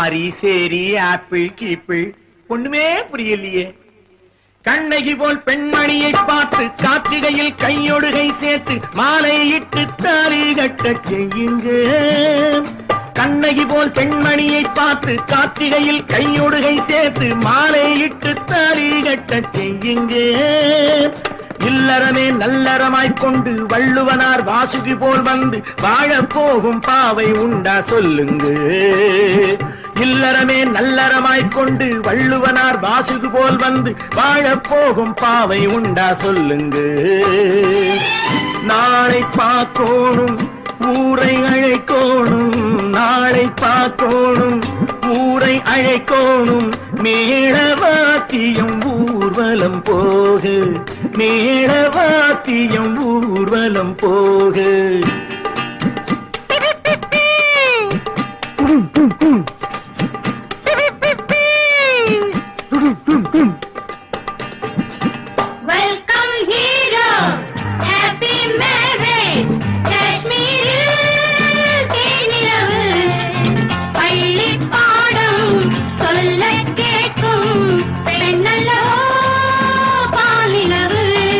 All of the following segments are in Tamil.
ஆரி சேரி ஆப்பிள் கீப்பிள் ஒண்ணுமே புரியலையே கண்ணகி போல் பெண்மணியை பார்த்து கார்த்திகையில் கையொடுகை சேர்த்து மாலை இட்டு தாலி கட்டச் செய்யுங்க கண்ணகி போல் பெண்மணியை பார்த்து கார்த்திகையில் கையொடுகை சேர்த்து மாலை இட்டு தாலி கட்டச் செய்யுங்க இல்லறமே நல்லறமாய்க் கொண்டு வள்ளுவனார் வாசுகி போல் வந்து வாழப் போகும் பாவை உண்டா சொல்லுங்க இல்லறமே நல்லறமாய்க் கொண்டு வள்ளுவனார் வாசுகு போல் வந்து வாழப் போகும் பாவை உண்டா சொல்லுங்க நாளை பார்க்கோணும் ஊரை அழைக்கோணும் நாளை பார்க்கோணும் ஊரை அழைக்கோணும் மேளவாத்தியம் ஊர்வலம் போகு மேளவாத்தியம் ஊர்வலம் போகு வெல்கம் ஹீரோ ஹாப்பி மேரேஜ் காஷ்மீரில் தேனிலவு பள்ளி பாடம் சொல்ல கேட்கும் பெண்ணல்லோ பாலிலவு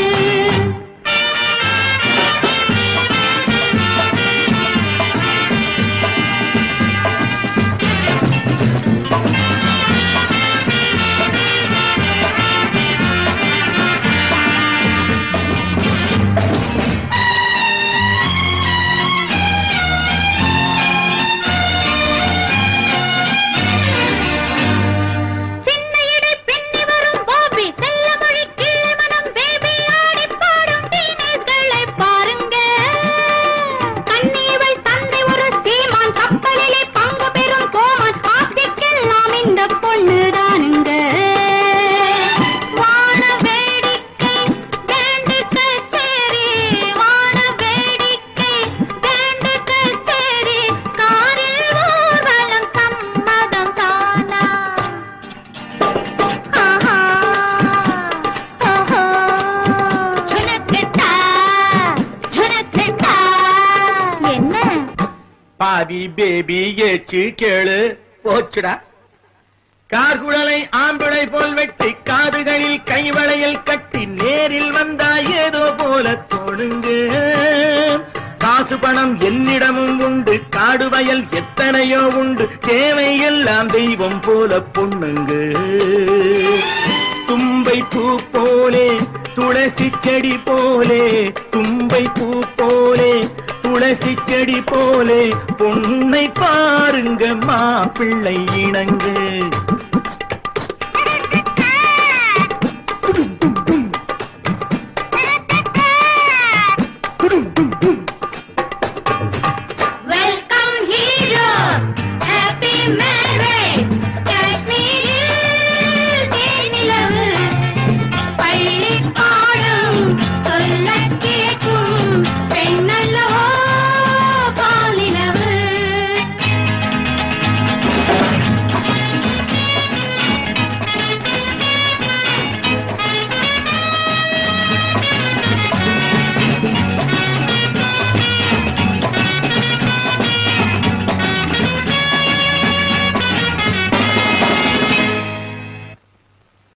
சின்ன இடை பின்னி வரும் பாபி செல்ல மொழி கிள்ளை மனம் பேபி ஆடி பாடும் டீனேஜ்களை பாருங்க கண்ணீவள் தந்தை ஒரு சீமான் கப்பலிலே பங்கு பெறும் கோமான் ஆசைக்கெல்லாம் இந்த பொண்ணு தானுங்க வான வேடிக்கை பேண்டு கச்சேரி வான வேடிக்கை பேண்டு கச்சேரி காரில் ஊர்வலம் சம்மதம் தானா ஆஹா ஓஹோ ஜுனக்குத்தா ஜுனக்குத்தா என்ன பாதி பேபி ஏச்சு கேளு போச்சுடா கார்குழலை ஆம்பிளை போல் வெட்டி காதுகளில் கைவளையல் கட்டி நேரில் வந்தா ஏதோ போல தோணுங்க காசு பணம் என்னிடமும் உண்டு காடு வயல் எத்தனையோ உண்டு தேவை எல்லாம் தெய்வம் போல பொண்ணுங்க தும்பை பூ போலே துளசி செடி போலே தும்பை பூ போலே துளசி செடி போலே பொன்னை பாருங்க மாப்பிள்ளை இணங்கு